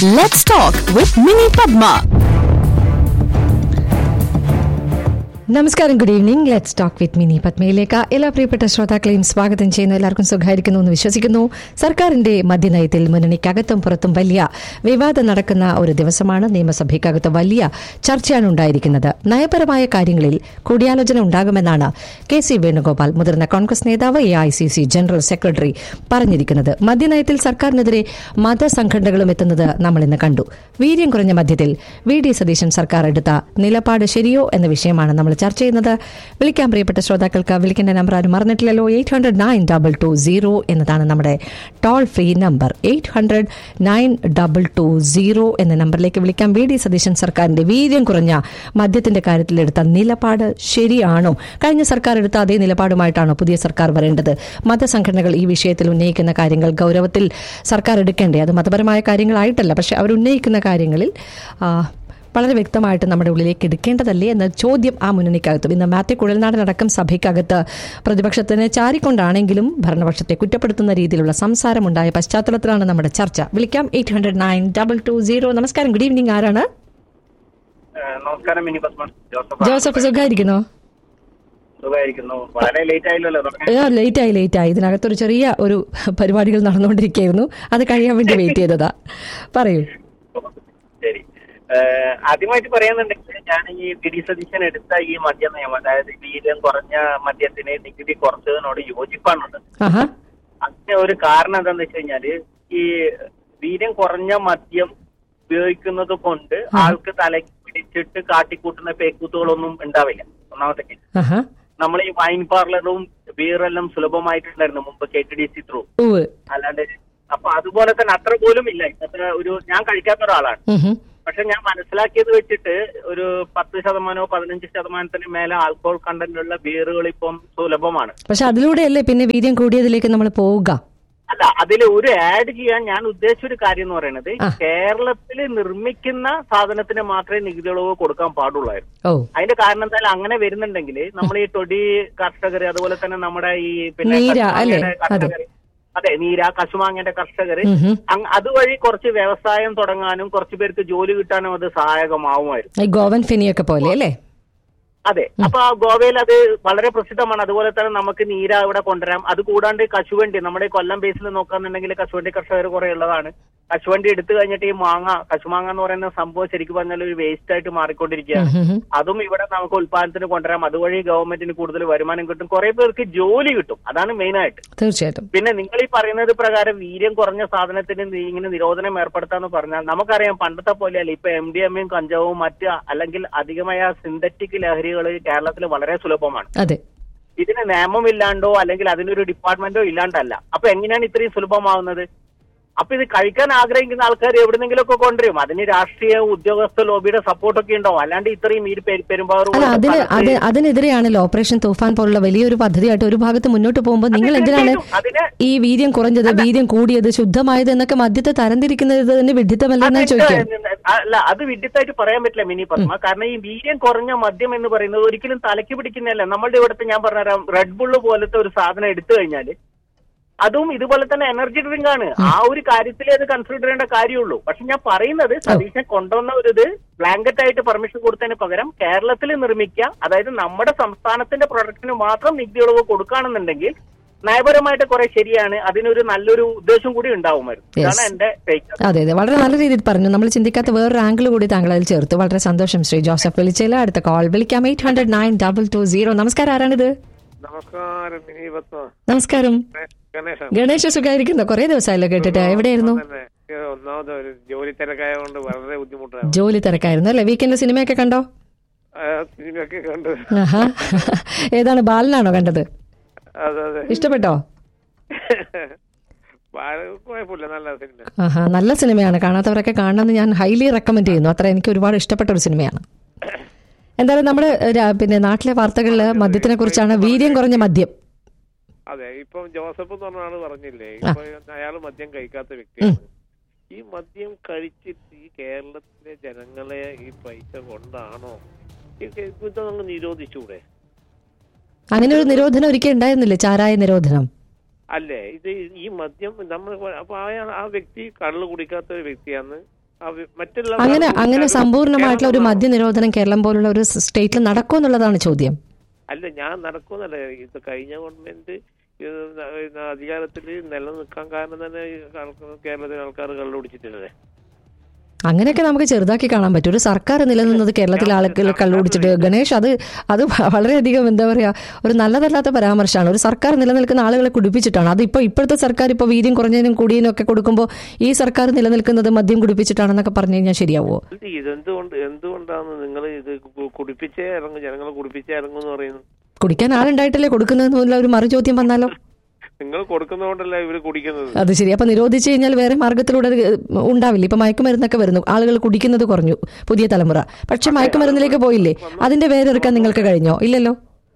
Let's talk with Mini Padma. നമസ്കാരം good evening let's talk with Mini പത്മയിലേക്ക് എല്ലാ പ്രിയപ്പെട്ട ശ്രോതാക്കളെയും സ്വാഗതം ചെയ്യുന്നു എല്ലാവർക്കും സുഖമായിരിക്കുന്നു എന്ന് വിശ്വസിക്കുന്നു സർക്കാരിന്റെ മദ്യനയത്തിൽ മുന്നണിക്കകത്തും പുറത്തും വലിയ വിവാദം നടക്കുന്ന ഒരു ദിവസമാണ് നിയമസഭയ്ക്കകത്ത് വലിയ ചർച്ചയാണ് ഉണ്ടായിരിക്കുന്നത് നയപരമായ കാര്യങ്ങളിൽ കൂടിയാലോചന ഉണ്ടാകുമെന്നാണ് കെ സി വേണുഗോപാൽ മുതിർന്ന കോൺഗ്രസ് നേതാവ് A I C C general secretary പറഞ്ഞിരിക്കുന്നത് മദ്യനയത്തിൽ സർക്കാരിനെതിരെ മതസംഘടനകളും എത്തുന്നത് നമ്മൾ ഇന്ന് കണ്ടു വീര്യം കുറഞ്ഞ മദ്യത്തിൽ വി ഡി സതീശൻ സർക്കാർ എടുത്ത നിലപാട് ശരിയോ എന്ന വിഷയമാണ് നമ്മൾ ചർച്ച ചെയ്യുന്നത് വിളിക്കാൻ പ്രിയപ്പെട്ട ശ്രോതാക്കൾക്ക് വിളിക്കേണ്ട നമ്പർ ആരും മറന്നിട്ടില്ലല്ലോ eight hundred nine double two zero എന്നതാണ് നമ്മുടെ toll free number eight hundred nine double two zero എന്ന നമ്പറിലേക്ക് വിളിക്കാം വി ഡി സതീശൻ സർക്കാരിന്റെ വീര്യം കുറഞ്ഞ മദ്യത്തിന്റെ കാര്യത്തിൽ എടുത്ത നിലപാട് ശരിയാണോ കഴിഞ്ഞ സർക്കാർ എടുത്ത അതേ നിലപാടുമായിട്ടാണോ പുതിയ സർക്കാർ വരേണ്ടത് മതസംഘടനകൾ ഈ വിഷയത്തിൽ ഉന്നയിക്കുന്ന കാര്യങ്ങൾ ഗൗരവത്തിൽ സർക്കാർ എടുക്കേണ്ടേ അത് മതപരമായ കാര്യങ്ങളായിട്ടല്ല പക്ഷെ അവർ ഉന്നയിക്കുന്ന കാര്യങ്ങളിൽ ആ, വളരെ വ്യക്തമായിട്ട് നമ്മുടെ ഉള്ളിലേക്ക് എടുക്കേണ്ടതല്ലേ എന്ന ചോദ്യം ആ മുന്നണിക്കകത്തും ഇന്ന് മാത്യു കുഴൽനാടനടക്കം സഭയ്ക്കകത്ത് പ്രതിപക്ഷത്തിന് ചാരിക്കൊണ്ടാണെങ്കിലും ഭരണപക്ഷത്തെ കുറ്റപ്പെടുത്തുന്ന രീതിയിലുള്ള സംസാരമുണ്ടായ പശ്ചാത്തലത്തിലാണ് നമ്മുടെ ചർച്ച വിളിക്കാം eight hundred nine double two zero നമസ്കാരം ഗുഡ് ഈവനിങ് ആരാണ് ഏഹ് നമസ്കാരം മിനി പത്മ ജോസഫ് ജോസഫ് സുഖായിരിക്കുന്നോ സുഖമായിരിക്കുന്നു വളരെ ലേറ്റ് ആയില്ലല്ലോ തുടങ്ങാൻ. ലേറ്റ് ആയി ലേറ്റ് ആയി ഇതിനകത്തൊരു ചെറിയ ഒരു പരിപാടികൾ നടന്നുകൊണ്ടിരിക്കുകയായിരുന്നു അത് കഴിയാൻ വേണ്ടി വെയിറ്റ് ചെയ്തതാ പറയൂ ശരി ഏഹ് ആദ്യമായിട്ട് പറയാന്നുണ്ടെങ്കിൽ ഞാൻ ഈ പി ഡി സതീശൻ എടുത്ത ഈ മദ്യ നിയമം അതായത് വീര്യം കുറഞ്ഞ മദ്യത്തിന് നികുതി കുറച്ചതിനോട് യോജിപ്പാണുണ്ട് ആഹാ അതിന് ഒരു കാരണം എന്താന്ന് വെച്ച് കഴിഞ്ഞാല് ഈ വീര്യം കുറഞ്ഞ മദ്യം ഉപയോഗിക്കുന്നത് കൊണ്ട് ആൾക്ക് തലയ്ക്ക് പിടിച്ചിട്ട് കാട്ടിക്കൂട്ടുന്ന പേക്കൂത്തുകളൊന്നും ഉണ്ടാവില്ല ഒന്നാമത്തെ കേസ് ആഹാ നമ്മൾ ഈ വൈൻ പാർലറും ബീറെല്ലാം സുലഭമായിട്ടുണ്ടായിരുന്നു മുമ്പ് K T D C through ഉവ് അല്ലാണ്ട് അപ്പൊ അതുപോലെ തന്നെ അത്ര പോലും ഇല്ല ഇപ്പത്തെ ഒരു ഞാൻ കഴിക്കാത്ത ഒരാളാണ് ഉഹും. പക്ഷെ ഞാൻ മനസ്സിലാക്കിയത് വെച്ചിട്ട് ഒരു പത്ത് ശതമാനമോ പതിനഞ്ച് ശതമാനത്തിന് മേലെ ആൽക്കഹോൾ കണ്ടന്റ് ഉള്ള ബീറുകൾ ഇപ്പം സുലഭമാണ് പക്ഷെ അതിലൂടെയല്ലേ പിന്നെ വീര്യം കൂടിയതിലേക്ക് നമ്മൾ പോവുക അല്ല അതിൽ ഒരു ആഡ് ചെയ്യാൻ ഞാൻ ഉദ്ദേശിച്ച ഒരു കാര്യം എന്ന് പറയുന്നത് ആ. കേരളത്തിൽ നിർമ്മിക്കുന്ന സാധനത്തിന് മാത്രമേ നികുതി ഇളവ് കൊടുക്കാൻ പാടുള്ളായിരുന്നു ഓ അതിന്റെ കാരണം എന്തായാലും അങ്ങനെ വരുന്നുണ്ടെങ്കിൽ നമ്മൾ ഈ ടൊടി കർഷകർ അതുപോലെ തന്നെ നമ്മുടെ ഈ നീര, അല്ലേ? കശുമാങ്ങയുടെ കർഷകര് അതെ നീര കശുമാങ്ങന്റെ കർഷകര് ഉഹും. അങ് അതുവഴി കുറച്ച് വ്യവസായം തുടങ്ങാനും കുറച്ച് പേർക്ക് ജോലി കിട്ടാനും അത് സഹായകമാവുമായിരുന്നു ഈ ഗോവൻ ഫെനിയൊക്കെ പോലെ അല്ലേ അതെ അപ്പൊ ആ ഗോവയിൽ അത് വളരെ പ്രസിദ്ധമാണ് അതുപോലെ തന്നെ നമുക്ക് നീര ഇവിടെ കൊണ്ടുവരാം അത് കൂടാണ്ട് കശുവണ്ടി നമ്മുടെ ഈ കൊല്ലം ബേസിൽ നോക്കാന്നുണ്ടെങ്കിൽ കശുവണ്ടി കർഷകർ കുറെ ഉള്ളതാണ് കശുവണ്ടി എടുത്തു കഴിഞ്ഞിട്ട് ഈ മാങ്ങ കശുമാങ്ങ എന്ന് പറയുന്ന സംഭവം ശരിക്കും പറഞ്ഞാൽ ഒരു വേസ്റ്റ് ആയിട്ട് മാറിക്കൊണ്ടിരിക്കുകയാണ് ഉഹും. അതും ഇവിടെ നമുക്ക് ഉൽപാദനത്തിന് കൊണ്ടുവരാം അതുവഴി ഗവൺമെന്റിന് കൂടുതൽ വരുമാനം കിട്ടും കുറെ പേർക്ക് ജോലി കിട്ടും അതാണ് മെയിൻ ആയിട്ട് തീർച്ചയായിട്ടും പിന്നെ നിങ്ങൾ ഈ പറയുന്നത് പ്രകാരം വീര്യം കുറഞ്ഞ സാധനത്തിന് നി- ഇങ്ങനെ നിരോധനം ഏർപ്പെടുത്താന്ന് പറഞ്ഞാൽ നമുക്കറിയാം പണ്ടത്തെ പോലെയല്ല ഇപ്പൊ എം ഡി എമ്മയും കഞ്ചാവും മറ്റ് അല്ലെങ്കിൽ അധികമായ സിന്തറ്റിക് ലഹരികൾ കേരളത്തിൽ വളരെ സുലഭമാണ് അതെ ഇതിന് നിയമമില്ലാണ്ടോ അല്ലെങ്കിൽ അതിനൊരു ഡിപ്പാർട്ട്മെന്റോ ഇല്ലാണ്ടല്ല അപ്പൊ എങ്ങനെയാണ് ഇത്രയും സുലഭമാവുന്നത് അപ്പൊ ഇത് കഴിക്കാൻ ആഗ്രഹിക്കുന്ന ആൾക്കാർ എവിടെന്നെങ്കിലും ഒക്കെ കൊണ്ടുവരും അതിന് രാഷ്ട്രീയ ഉദ്യോഗസ്ഥ ലോബിയുടെ സപ്പോർട്ടൊക്കെ ഉണ്ടാവും അല്ലാണ്ട് ഇത്രയും ഈ പെരു- പെരുമ്പാവൂർ അല്ല പോലത്തെ അതിന് അത് സ്ഥലത്ത് അതിനെതിരെയാണല്ലോ ഓപ്പറേഷൻ തൂഫാൻ പോലുള്ള വലിയൊരു പദ്ധതിയായിട്ട് ഒരു ഭാഗത്ത് മുന്നോട്ട് പോകുമ്പോൾ നിങ്ങൾ എന്തിനാണ് തീർച്ചയായും അതിന് ഈ വീര്യം കുറഞ്ഞത് വീര്യം കൂടിയത് ശുദ്ധമായത് എന്നൊക്കെ മദ്യത്തെ തരംതിരിക്കുന്നത് തന്നെ വിഡിത്തമല്ലെന്ന് അതെന്താ ചോദിക്കാം അല്ല അത് വിഡിത്തായിട്ട് പറയാൻ പറ്റില്ല മിനി പത്മ കാരണം ഈ വീര്യം കുറഞ്ഞ മദ്യം എന്ന് പറയുന്നത് ഒരിക്കലും തലയ്ക്ക് പിടിക്കുന്നതല്ല നമ്മളുടെ ഇവിടുത്തെ ഞാൻ പറഞ്ഞുതരാം റെഡ് ബുള്ള് പോലത്തെ ഒരു സാധനം എടുത്തു കഴിഞ്ഞാല് അതും ഇതുപോലെ തന്നെ എനർജി ഡ്രിങ്ക് ആണ് ആ ഒരു കാര്യത്തിലേ അത് കൺസിഡർ ചെയ്യേണ്ട കാര്യമുള്ളൂ പക്ഷെ ഞാൻ പറയുന്നത് സതീശൻ കൊണ്ടുവന്ന ഒരു ഇത് ബ്ലാങ്കറ്റ് ആയിട്ട് പെർമിഷൻ കൊടുത്തതിന് പകരം കേരളത്തിൽ നിർമ്മിക്കുക അതായത് നമ്മുടെ സംസ്ഥാനത്തിന്റെ പ്രൊഡക്റ്റിന് മാത്രം നികുതി ഇളവ് കൊടുക്കുകയാണെന്നുണ്ടെങ്കിൽ നയപരമായിട്ട് കുറെ ശരിയാണ് അതിനൊരു നല്ലൊരു ഉദ്ദേശം കൂടി ഉണ്ടാവുമായിരുന്നു ഇതാണ് Yes. എന്റെ ടേക്ക് അതെ അതെ വളരെ നല്ല രീതിയിൽ പറഞ്ഞു നമ്മൾ ചിന്തിക്കാത്ത വേറൊരു ആംഗിൾ കൂടി താങ്കൾ അതിൽ ചേർത്ത് വളരെ സന്തോഷം ശ്രീ ജോസഫ് വിളിച്ചില്ല അടുത്ത കോൾ വിളിക്കാം eight hundred nine double two zero നമസ്കാരം ആരാണിത് നമസ്കാരം മിനി പത്മ നമസ്കാരം ഗണേശൻ ഗണേശ സുഖമായിരിക്കുന്നോ കുറെ ദിവസമായല്ലോ കേട്ടിട്ട് എവിടെയായിരുന്നു തന്നെ എനിക്ക് ഒന്നാമത് ഒരു ജോലി തിരക്കായ കൊണ്ട് വളരെ ബുദ്ധിമുട്ടാണ് ജോലി തിരക്കായിരുന്നു അല്ലേ വീക്കെൻഡിൽ സിനിമയൊക്കെ കണ്ടോ ആ, സിനിമയൊക്കെ കണ്ട് ആഹാ ഏതാണ് ബാലനാണോ കണ്ടത് അതെ അതെ ഇഷ്ടപ്പെട്ടോ വളരെ കുഴപ്പമില്ല നല്ല സിനിമ ആഹാ നല്ല സിനിമയാണ് കാണാത്തവരൊക്കെ കാണണമെന്ന് ഞാൻ ഹൈലി റെക്കമെൻഡ് ചെയ്യുന്നു അത്ര എനിക്ക് ഒരുപാട് ഇഷ്ടപ്പെട്ട ഒരു സിനിമയാണ് എന്തായാലും നമ്മുടെ രാ- പിന്നെ നാട്ടിലെ വാർത്തകളിൽ മദ്യത്തിനെ കുറിച്ചാണ് വീര്യം കുറഞ്ഞ മദ്യം അതെ ഇപ്പം ജോസഫ് എന്ന് പറഞ്ഞ ആള് പറഞ്ഞില്ലേ ഇപ്പൊ അയാൾ മദ്യം കഴിക്കാത്ത വ്യക്തിയാണ് ഈ മദ്യം കഴിച്ചിട്ട് ഈ കേരളത്തിലെ ജനങ്ങളെ ഈ പൈസ കൊണ്ടാണോ ഈ ഇതൊന്ന് നിരോധിച്ചൂടെ അങ്ങനെ ഒരു നിരോധനം ഒരിക്കലും ഉണ്ടായിരുന്നില്ലേ ചാരായ നിരോധനം അല്ലേ ഇത് ഈ മദ്യം നമ്മൾ അപ്പൊ അയാൾ ആ വ്യക്തി കള്ള് കുടിക്കാത്ത ഒരു വ്യക്തിയാണ് ആ വി- മറ്റുള്ള അങ്ങനെ അങ്ങനെ കേരളം- സമ്പൂർണ്ണമായിട്ടുള്ള ഒരു കേരളം- മദ്യനിരോധനം കേരളം പോലുള്ള ഒരു സ്റ്റേറ്റിൽ നടക്കുമെന്നുള്ളതാണ് ചോദ്യം അല്ല ഞാൻ നടക്കുന്നല്ല ഇത് കഴിഞ്ഞ ഗവൺമെന്റ് ഇത് ന- ഇത് അധികാരത്തിൽ നിലനിൽക്കാൻ കാരണം തന്നെ ഈ ആൾക്കാർ- കേരളത്തിലെ ആൾക്കാർ കള്ളുപിടിച്ചിട്ടില്ലേ അങ്ങനെയൊക്കെ നമുക്ക് ചെറുതാക്കി കാണാൻ പറ്റും ഒരു സർക്കാർ നിലനിന്നത് കേരളത്തിലെ ആളുകൾ കള്ളുപിടിച്ചിട്ട് ഗണേഷ് അത് അത് വളരെയധികം എന്താ പറയാ ഒരു നല്ലതല്ലാത്ത പരാമർശമാണ് ഒരു സർക്കാർ നിലനിൽക്കുന്ന ആളുകളെ കുടിപ്പിച്ചിട്ടാണ് അത് ഇപ്പോൾ ഇപ്പോഴത്തെ സർക്കാർ ഇപ്പോൾ വീര്യം കുറഞ്ഞതിനും കൂടിയതിനും ഒക്കെ കൊടുക്കുമ്പോൾ ഈ സർക്കാർ നിലനിൽക്കുന്നത് മദ്യം കുടിപ്പിച്ചിട്ടാണെന്നൊക്കെ പറഞ്ഞു കഴിഞ്ഞാൽ ശരിയാവോ ഇത് ഇതെന്തുകൊണ്ട് എന്തുകൊണ്ടാണ് നിങ്ങൾ ഇത് കു- കുടിപ്പിച്ചേ ഇറങ്ങും ജനങ്ങളെ കുടിപ്പിച്ചേ ഇറങ്ങും എന്ന് പറയുന്നത് കുടിക്കാൻ ആളുണ്ടായിട്ടല്ലേ കൊടുക്കുന്നതെന്നുള്ള ഒരു മറുചോദ്യം വന്നാലോ നിങ്ങൾ കൊടുക്കുന്നതുകൊണ്ടല്ല ഇവര് കുടിക്കുന്നത് അത് ശരി അപ്പൊ നിരോധിച്ചു കഴിഞ്ഞാൽ വേറെ മാർഗത്തിലൂടെ അത് ഉണ്ടാവില്ല ഇപ്പൊ മയക്കുമരുന്നൊക്കെ വരുന്നു ആളുകൾ കുടിക്കുന്നത് കുറഞ്ഞു പുതിയ തലമുറ പക്ഷെ മയക്കുമരുന്നിലേക്ക് പോയില്ലേ അതിന്റെ വേരെടുക്കാൻ നിങ്ങൾക്ക് കഴിഞ്ഞോ ഇല്ലല്ലോ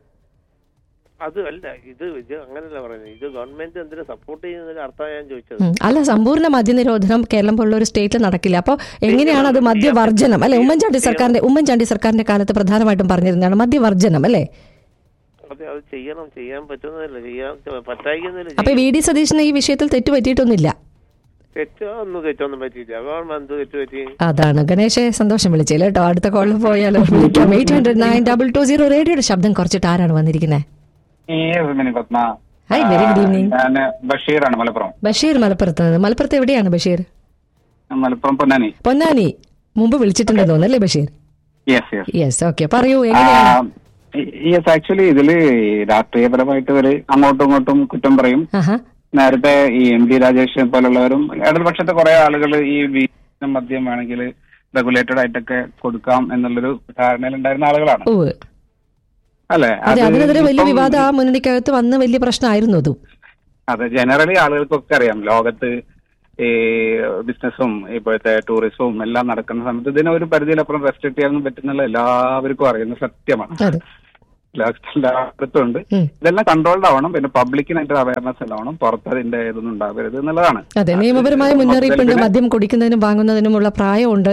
അത് അല്ല ഇത് ഇത് അങ്ങനെയല്ല പറയുന്നത് ഇത് ഗവൺമെന്റ് എന്തിനു സപ്പോർട്ട് ചെയ്യുന്നതിന് അർത്ഥമാണ് ഞാൻ ചോദിച്ചത് ഉം. അല്ല സമ്പൂർണ്ണ മദ്യനിരോധനം കേരളം പോലുള്ള ഒരു സ്റ്റേറ്റിൽ നടക്കില്ല അപ്പോൾ എങ്ങനെയാണ് അത് മദ്യവർജനം അല്ലെ ഉമ്മൻചാണ്ടി സർക്കാരിന്റെ ഉമ്മൻചാണ്ടി സർക്കാരിന്റെ കാലത്ത് പ്രധാനമായിട്ടും പറഞ്ഞിരുന്നതാണ് മദ്യവർജനം അല്ലേ അതെ അത് ചെയ്യണം ചെയ്യാൻ പറ്റുന്നതല്ല ചെയ്യാൻ പറ്റായിക്കുന്നില്ല അപ്പൊ വി ഡി സതീശന് ഈ വിഷയത്തിൽ തെറ്റ് പറ്റിയിട്ടൊന്നുമില്ല തെറ്റോ ഒന്നും തെറ്റൊന്നും പറ്റിയില്ല ഗവൺമെന്റ് തെറ്റ് പറ്റി അതാണ് ഗണേശെ സന്തോഷം വിളിച്ചില്ല കേട്ടോ അടുത്ത കോളിൽ പോയാലോ വിളിക്കാം eight hundred nine double two zero റേഡിയോയുടെ ശബ്ദം കുറച്ചിട്ട് ആരാണ് വന്നിരിക്കുന്നത് Yes, Mini Padma hi very good evening ഞാൻ ബഷീറാണ് മലപ്പുറം ബഷീർ മലപ്പുറത്ത് നിന്ന് മലപ്പുറത്ത് എവിടെയാണ് ബഷീർ മലപ്പുറം പൊന്നാനി പൊന്നാനി മുമ്പ് വിളിച്ചിട്ടുണ്ടെന്ന് തോന്നുന്നല്ലേ Basheer yes yes yes okay പറയൂ എങ്ങനെയാണ് യെസ് ആക്ച്വലി ഇതില് രാഷ്ട്രീയപരമായിട്ട് ഇവര് അങ്ങോട്ടും ഇങ്ങോട്ടും കുറ്റം പറയും ആഹാ നേരത്തെ ഈ എം ഡി രാജേഷ് പോലുള്ളവരും ഇടതുപക്ഷത്തെ കുറെ ആളുകൾ ഈ വീണ്ടും മദ്യം വേണമെങ്കിൽ റെഗുലേറ്റഡ് ആയിട്ടൊക്കെ കൊടുക്കാം എന്നുള്ളൊരു ധാരണയിലുണ്ടായിരുന്ന ആളുകളാണ് ഓ അല്ലെ അതെ അതിനെതിരെ വലിയ വിവാദം ആ മുന്നണിക്കകത്ത് വന്ന് വലിയ പ്രശ്നമായിരുന്നു അതും അതെ ജനറലി ആളുകൾക്കൊക്കെ അറിയാം ലോകത്ത് ഈ ബിസിനസ്സും ഇപ്പോഴത്തെ ടൂറിസവും എല്ലാം നടക്കുന്ന സമയത്ത് ഇതിനെ ഒരു പരിധിയിലപ്പുറം റെസ്ട്രിക്ട് ചെയ്യാനൊന്നും പറ്റുന്നുള്ള എല്ലാവർക്കും അറിയുന്ന സത്യമാണ് അതെ ലോകത്ത് എല്ലായിടത്തും ഉണ്ട് ഉം. ഇതെല്ലാം കൺട്രോൾഡ് ആവണം പിന്നെ പബ്ലിക്കിന് അതിന്റെ അവയർനെസ് ഉണ്ടാവണം പുറത്ത് അതിന്റെ ഇതൊന്നും ഉണ്ടാവരുത് എന്നുള്ളതാണ് അതെ നിയമപരമായ മുന്നറിയിപ്പുണ്ട് മദ്യം കുടിക്കുന്നതിനും വാങ്ങുന്നതിനുമുള്ള പ്രായമുണ്ട്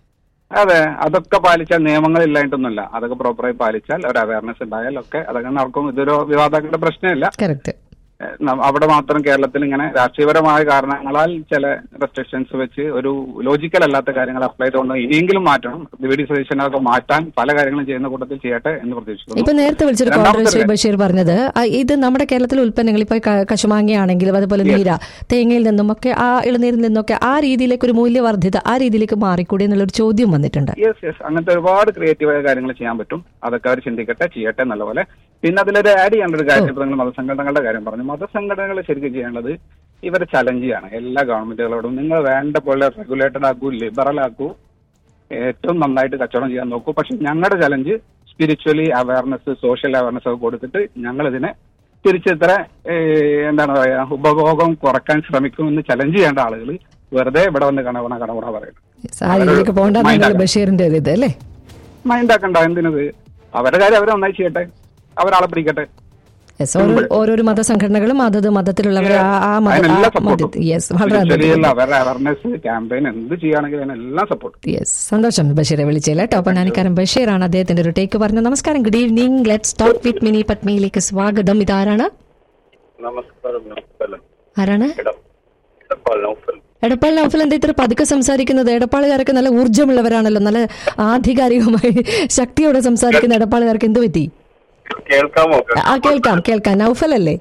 അതെ അതൊക്കെ പാലിച്ചാൽ നിയമങ്ങൾ ഇല്ലായിട്ടൊന്നുമില്ല അതൊക്കെ പ്രോപ്പറായി പാലിച്ചാൽ ഒരു അവയർനെസ് ഉണ്ടായാൽ ഒക്കെ അതൊക്കെ നടക്കും ഇതൊരു വിവാദങ്ങളുടെ പ്രശ്നമില്ല കറക്റ്റ് ഏഹ് ന- അവിടെ മാത്രം കേരളത്തിൽ ഇങ്ങനെ രാഷ്ട്രീയപരമായ കാരണങ്ങളാൽ ചില റെസ്ട്രിക്ഷൻസ് വെച്ച് ഒരു ലോജിക്കൽ അല്ലാത്ത കാര്യങ്ങൾ അപ്ലൈ ചെയ്തുകൊണ്ട് ഇനിയെങ്കിലും മാറ്റണം വി ഡി സതീശനൊക്കെ മാറ്റാൻ പല കാര്യങ്ങളും ചെയ്യുന്ന കൂട്ടത്തിൽ ചെയ്യട്ടെ എന്ന് പ്രതീക്ഷിക്കുന്നു ഇപ്പൊ നേരത്തെ വിളിച്ചൊരു രണ്ടാമത്തെ കോൺഗ്രസ് ശ്രീ കാര്യം. ബഷീർ പറഞ്ഞത് ആ, ഇത് നമ്മുടെ കേരളത്തിലെ ഉൽപ്പന്നങ്ങൾ ഇപ്പൊ ക- കശുമാങ്ങയാണെങ്കിലും അതുപോലെ നീര തേങ്ങയിൽ നിന്നും ഒക്കെ ആ ഇളനീരിൽ നിന്നൊക്കെ ആ രീതിയിലേക്ക് ഒരു മൂല്യവർദ്ധിത ആ രീതിയിലേക്ക് മാറിക്കൂടി എന്നുള്ളൊരു ചോദ്യം വന്നിട്ടുണ്ട് യെസ് യെസ് അങ്ങനത്തെ ഒരുപാട് ക്രിയേറ്റീവായ കാര്യങ്ങൾ ചെയ്യാൻ പറ്റും അതൊക്കെ അവർ ചിന്തിക്കട്ടെ ചെയ്യട്ടെ എന്നുള്ള പോലെ പിന്നെ അതിലൊരു ആഡ് ചെയ്യേണ്ട ഒരു കാര്യം ഇപ്പൊ നിങ്ങൾ മതസംഘടനകളുടെ കാര്യം പറഞ്ഞു മതസംഘടനകൾ ശരിക്കും ചെയ്യേണ്ടത് ഇവരെ ചലഞ്ച് ചെയ്യാണ് എല്ലാ ഗവൺമെന്റുകളോടും നിങ്ങൾ വേണ്ട പോലെ റെഗുലേറ്റഡ് ആക്കൂ ലിബറൽ ആക്കൂ ഏറ്റവും നന്നായിട്ട് കച്ചവടം ചെയ്യാൻ നോക്കൂ പക്ഷെ ഞങ്ങളുടെ challenge spiritually awareness social awareness ഒക്കെ കൊടുത്തിട്ട് ഞങ്ങൾ ഇതിനെ തിരിച്ചിത്ര എന്താണ് പറയാ ഉപഭോഗം കുറക്കാൻ ശ്രമിക്കുമെന്ന് ചലഞ്ച് ചെയ്യേണ്ട ആളുകൾ വെറുതെ ഇവിടെ വന്ന് കണവണ കണവണ പറയുന്നത് ആ രീതിയിലേക്ക് പോകണ്ടെന്നാണ് ബഷീറിന്റെ ഒരു ഇത് അല്ലേ മൈൻഡ് ആക്കണ്ട എന്തിനത് അവരുടെ കാര്യം അവരെ നന്നായി ചെയ്യട്ടെ അവരാളെ പിടിക്കട്ടെ യെസ് ഓരോ ഓരോരോ മതസംഘടനകളും അതത് മതത്തിലുള്ളവർ ആ ആ മത അതിനെല്ലാം ആ മത സപ്പോർട്ടും യെസ് വളരെ അവരുടെ അവയർനെസ് ക്യാമ്പയിൻ എന്ത് ചെയ്യുകയാണെങ്കിലും അതിനെല്ലാം സപ്പോർട്ട് യെസ് സന്തോഷം ബഷീറെ വിളിച്ചില്ല കേട്ടോ പൊന്നാനിക്കാരൻ ബഷീറാണ് അദ്ദേഹത്തിന്റെ ഒരു ടേക്ക് പറഞ്ഞു നമസ്കാരം good evening let's talk with Mini പത്മിയിലേക്ക് സ്വാഗതം ഇതാരാണ് നമസ്കാരം നമസ്കാരം ആരാണ് ഇടപ്പാൾ നൗഫൽ എടപ്പാൾ നൗഫൽ എന്താ ഇത്ര പതുക്കെ സംസാരിക്കുന്നത് എടപ്പാളുകാർക്ക് നല്ല ഊർജ്ജമുള്ളവരാണല്ലോ നല്ല ആധികാരികമായി ശക്തിയോടെ സംസാരിക്കുന്ന എടപ്പാളുകാർക്ക് എന്ത് പറ്റി കേൾക്കാമോ ആ കേൾക്കാം കേൾക്കാം നൗഫൽ അല്ലേ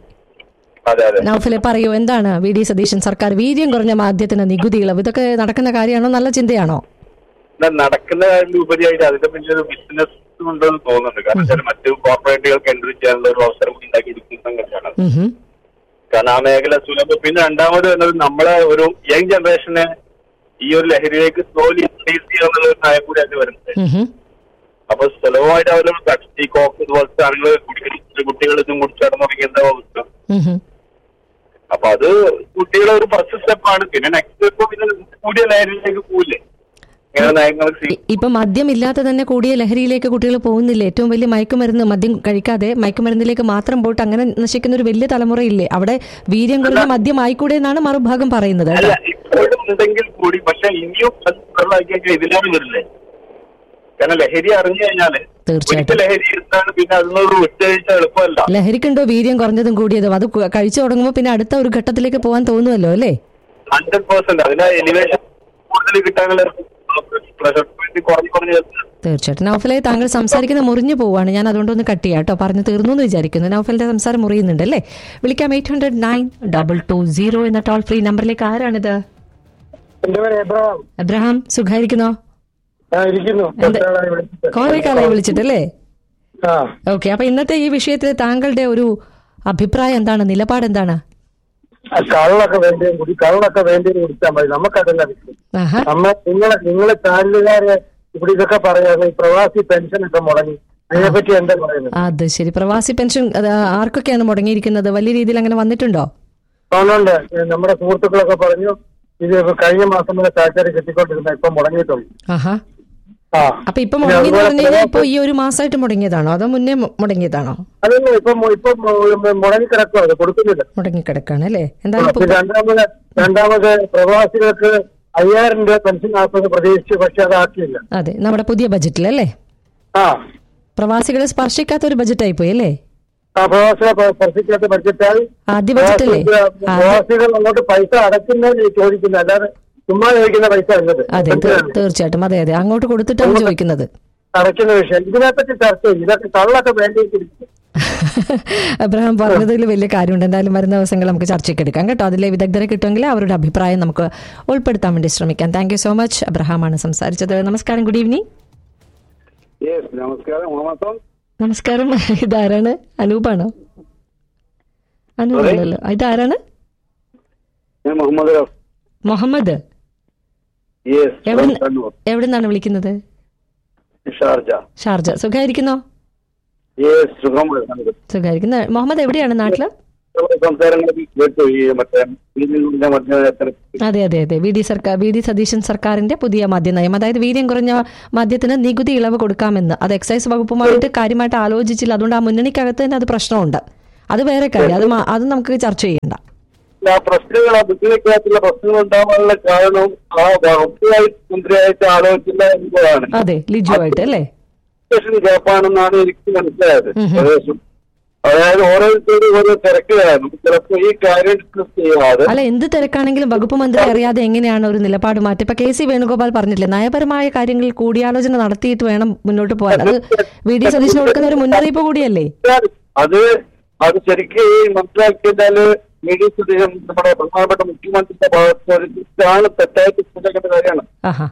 അതെ അതെ നൗഫലെ പറയൂ എന്താണ് വി ഡി സതീശൻ സർക്കാർ വീര്യം കുറഞ്ഞ മാധ്യത്തിന് നികുതി ഇളവ് ഇതൊക്കെ നടക്കുന്ന കാര്യമാണോ നല്ല ചിന്തയാണോ ഇത് നടക്കുന്ന ഉപരിയായിട്ട് അതിന്റെ പിന്നെ ഒരു ബിസിനസ് ഉണ്ടെന്ന് തോന്നുന്നുണ്ട് കാരണം വെച്ചാൽ മറ്റു കോർപ്പറേറ്റുകൾക്ക് എൻട്രി ചെയ്യാനുള്ള ഒരു അവസരം കൂടി ഉണ്ടാക്കി എടുക്കുന്ന സംഗതിയാണ് ഉം ഹും. കാരണം ആ മേഖല സുലഭം പിന്നെ രണ്ടാമത് വരുന്നത് നമ്മളെ ഒരു യങ് ജനറേഷനെ ഈ ഒരു ലഹരിയിലേക്ക് സ്ലോലി ഇൻട്രൊഡ്യൂസ് ചെയ്യുക എന്നുള്ള ഒരു നയം കൂടിയാണ് വരുന്നത് ഉം ഹും. അപ്പൊ സുലഭമായിട്ട് അവർ ഈ കോക്ക് ഇതുപോലത്തെ സാധനങ്ങൾ കുടിക്കുന്ന കുട്ടികൾ ഇതും കുടിച്ചാടുന്ന തുടങ്ങിയ അവസ്ഥ ഉം ഹും. അപ്പൊ അത് കുട്ടികളെ ഒരു ഫസ്റ്റ് സ്റ്റെപ്പാണ് പിന്നെ നെക്സ്റ്റ് സ്റ്റെപ്പ് പിന്നെ കൂടിയ ലഹരിയിലേക്ക് പോവില്ലേ ഇങ്ങനെ നയങ്ങൾ സ്വീ- ഇ- ഇപ്പൊ മദ്യം ഇല്ലാതെ തന്നെ കൂടിയ ലഹരിയിലേക്ക് കുട്ടികൾ പോകുന്നില്ലേ ഏറ്റവും വലിയ മയക്കുമരുന്ന് മദ്യം കഴിക്കാതെ മയക്കുമരുന്നിലേക്ക് മാത്രം പോയിട്ട് അങ്ങനെ നശിക്കുന്ന ഒരു വലിയ തലമുറയില്ലേ അവിടെ വീര്യം കുറഞ്ഞ മദ്യം ആയിക്കൂടെ എന്നാണ് മറുഭാഗം പറയുന്നത് അല്ല ഇപ്പോഴും ഉണ്ടെങ്കിൽ കൂടി പക്ഷെ ഇനിയും അത് വെള്ളമാക്കി കഴിഞ്ഞാൽ ഇതിലാണ് വരില്ലേ കാരണം ലഹരി അറിഞ്ഞു കഴിഞ്ഞാല് തീർച്ചയായിട്ടും. ഒരിക്കൽ ലഹരി എന്താണ് പിന്നെ അതിനൊരു വിട്ടുവീഴ്ച എളുപ്പമല്ല ലഹരിക്കുണ്ടോ വീര്യം കുറഞ്ഞതും കൂടിയതും അത് കു- കഴിച്ചു തുടങ്ങുമ്പോൾ പിന്നെ അടുത്ത ഒരു ഘട്ടത്തിലേക്ക് പോകാൻ തോന്നുമല്ലോ അല്ലേ ഹൺഡ്രഡ് പെർസെന്റ് അതിന് എലിവേഷൻ കൂടുതൽ കൂടുതൽ കിട്ടാനുള്ള പ്രഷർ പോയിന്റ് കുറഞ്ഞു കുറഞ്ഞു വരുന്നത്. തീർച്ചയായിട്ടും നൗഫലെ താങ്കൾ സംസാരിക്കുന്ന മുറിഞ്ഞു പോവാണ് ഞാൻ അതുകൊണ്ടൊന്ന് കട്ട് ചെയ്യാം കേട്ടോ പറഞ്ഞു തീർന്നു എന്ന് വിചാരിക്കുന്നു നൗഫലിന്റെ സംസാരം മുറിയുന്നുണ്ട് അല്ലേ വിളിക്കാം eight hundred nine double two zero എന്ന ടോൾ ഫ്രീ നമ്പറിലേക്ക് ആരാണിത് എന്റെ പേര് എബ്രഹാം അബ്രഹാം സുഖായിരിക്കുന്നോ ആ ഇരിക്കുന്നു എന്ത്? കുറച്ചാളായി വിളിച്ചിട്ട്. കുറെ കാലമായി വിളിച്ചിട്ടല്ലേ ആ ഓക്കെ അപ്പൊ ഇന്നത്തെ ഈ വിഷയത്തിൽ താങ്കളുടെ ഒരു അഭിപ്രായം എന്താണ് നിലപാട് എന്താണ് ആ കള്ളൊക്കെ വേണ്ടി കുടി കള്ളൊക്കെ വേണ്ടി കുടിച്ചാൽ മതി നമുക്കതല്ല വിഷയം ആഹാ നമ്മ നിങ്ങളെ നിങ്ങളെ ചാനലുകാരെ ഇവിടെ ഇതൊക്കെ പറയാതെ ഈ പ്രവാസി പെൻഷൻ ഒക്കെ മുടങ്ങി അതിനെപ്പറ്റി എന്താ പറയുന്നത് അത് ശരി പ്രവാസി പെൻഷൻ അത് ആർക്കൊക്കെയാണ് മുടങ്ങിയിരിക്കുന്നത് വലിയ രീതിയിൽ അങ്ങനെ വന്നിട്ടുണ്ടോ അതുകൊണ്ട് നമ്മുടെ സുഹൃത്തുക്കളൊക്കെ പറഞ്ഞു ഇത് ഇപ്പൊ കഴിഞ്ഞ മാസം വരെ സാഹചര്യം കിട്ടിക്കൊണ്ടിരുന്ന ഇപ്പൊ മുടങ്ങിയിട്ടുണ്ട് ആഹാ ആ അപ്പൊ ഇപ്പൊ പിന്നെ മുടങ്ങിയെന്ന് അതുപോലെ പറഞ്ഞു കഴിഞ്ഞാൽ പ്രവാസി- ഇപ്പൊ ഈ ഒരു മാസമായിട്ട് മുടങ്ങിയതാണോ അതോ മുന്നേ മു- മുടങ്ങിയതാണോ അതല്ല ഇപ്പൊ മു- ഇപ്പൊ മു- മുടങ്ങി കിടക്കുക അത് കൊടുക്കുന്നില്ല മുടങ്ങിക്കിടക്കാണ് അല്ലേ എന്തായാലും പിന്നെ ഇപ്പൊ രണ്ടാമത് രണ്ടാമത് പ്രവാസികൾക്ക് അയ്യായിരം രൂപ പെൻഷൻ ആക്കുമെന്ന് പ്രതീക്ഷിച്ചു പക്ഷെ അതാക്കിയില്ല അതെ നമ്മുടെ പുതിയ ബജറ്റിൽ അല്ലേ ആ പ്രവാസികളെ സ്പർശിക്കാത്ത ഒരു ബജറ്റ് ആയിപ്പോയി അല്ലേ ആ പ്രവാസികളെ പ്ര- സ്പർശിക്കാത്ത ബഡ്ജറ്റാൽ ആദ്യ ബജറ്റല്ലേ പ്രവാസികൾക്ക് പ്രവാസികൾ അങ്ങോട്ട് പൈസ അടയ്ക്കുന്നതിന് ചോദിക്കുന്നത് അല്ലാതെ ചുമ്മാ ചോദിക്കുന്ന പൈസ അല്ലത് അതെ തീർ- തീർച്ചയായിട്ടും അതെ അതെ അങ്ങോട്ട് കൊടുത്തിട്ടാണ് ചോദിക്കുന്നത് അടയ്ക്കുന്ന വിഷയം ഇതിനെപ്പറ്റി ചർച്ച ചെയ്യും ഇതൊക്കെ കള്ളൊക്കെ വേണ്ടിയിരിക്കും അബ്രഹാം പറഞ്ഞതിൽ വലിയ കാര്യമുണ്ട് എന്തായാലും വരുന്ന ദിവസങ്ങൾ നമുക്ക് ചർച്ചയ്ക്ക് എടുക്കാം കേട്ടോ അതിലെ വിദഗ്ധരെ കിട്ടുമെങ്കിൽ അവരുടെ അഭിപ്രായം നമുക്ക് ഉൾപ്പെടുത്താൻ വേണ്ടി ശ്രമിക്കാം താങ്ക് യു സോ മച്ച് അബ്രഹാമാണ് സംസാരിച്ചത് നമസ്കാരം ഗുഡ് ഈവനിങ് Yes, നമസ്കാരം മുഹമ്മദ് നമസ്കാരം ഇതാരാണ് അനൂപാണോ അനൂപല്ലല്ലോ ഇതാരാണ് ഞാൻ മുഹമ്മദ് റഫ്. മുഹമ്മദ് Yes, എവിടെ from കണ്ണൂർ. എവിടെ നിന്നാണ് വിളിക്കുന്നത് ഷാർജ ഷാർജ സുഖായിരിക്കുന്നോ യെസ് സുഖമാണ് കണ്ണൂർ. സുഖായിരിക്കുന്ന മുഹമ്മദ് എവിടെയാണ് നാട്ടില് നമ്മുടെ സംസാരങ്ങളൊക്കെ കേട്ടു ഈ മറ്റേ ഇതിന്റെ മറ്റേ അതെ അതെ അതെ വി ഡി സർക്കാർ വി ഡി സതീശൻ സർക്കാരിന്റെ പുതിയ മദ്യനയം അതായത് വീര്യം കുറഞ്ഞ മദ്യത്തിന് നികുതി ഇളവ് കൊടുക്കാമെന്ന് അത് എക്സൈസ് വകുപ്പുമായിട്ട് കാര്യമായിട്ട് ആലോചിച്ചില്ല അതുകൊണ്ട് ആ മുന്നണിക്കകത്ത് തന്നെ അത് പ്രശ്നമുണ്ട് അത് വേറെ കാര്യം അത് മാ- അത് നമുക്ക് ചർച്ച ചെയ്യണ്ട ആ പ്രശ്നങ്ങൾ ആ ബുദ്ധിമുട്ടിലുള്ള പ്രശ്നങ്ങൾ ഉണ്ടാവാനുള്ള കാരണം ആ വകുപ്പുമായിട്ട് മന്ത്രിയായിട്ട് ആലോചിച്ചില്ല എന്നതാണ് അതെ ലിജു ആയിട്ട് അല്ലേ സ്റ്റേഷൻ ഗ്യാപ്പാണെന്നാണ് എനിക്ക് മനസ്സിലായത് ഉം. ഏകദേശം അതായത് ഓരോരുത്തരും ഓരോ തിരക്കിലാണ് ചിലപ്പോ ഈ കാര്യം ഡിസ്കസ് ചെയ്യാതെ അല്ല എന്ത് തിരക്കാണെങ്കിലും വകുപ്പ് മന്ത്രി അറിയാതെ എങ്ങനെയാണ് ഒരു നിലപാട് മാറ്റി ഇപ്പൊ കെ സി വേണുഗോപാൽ പറഞ്ഞില്ലേ നയപരമായ കാര്യങ്ങളിൽ കൂടിയാലോചന നടത്തിയിട്ട് വേണം മുന്നോട്ട് പോകാൻ അത് വി ഡി സതീശന് കൊടുക്കുന്ന ഒരു മുന്നറിയിപ്പ് കൂടിയല്ലേ അത് അത് ശരിക്കും ഈ മനസ്സിലാക്കിയാല് മീഡിയ സുധീരൻ നമ്മുടെ പ്രധാനപ്പെട്ട മുഖ്യമന്ത്രിയുടെ ഭാഗത്ത് ഒരു തെറ്റാണ് തെറ്റായിട്ട് മനസ്സിലാക്കേണ്ട കാര്യമാണ് ആഹാ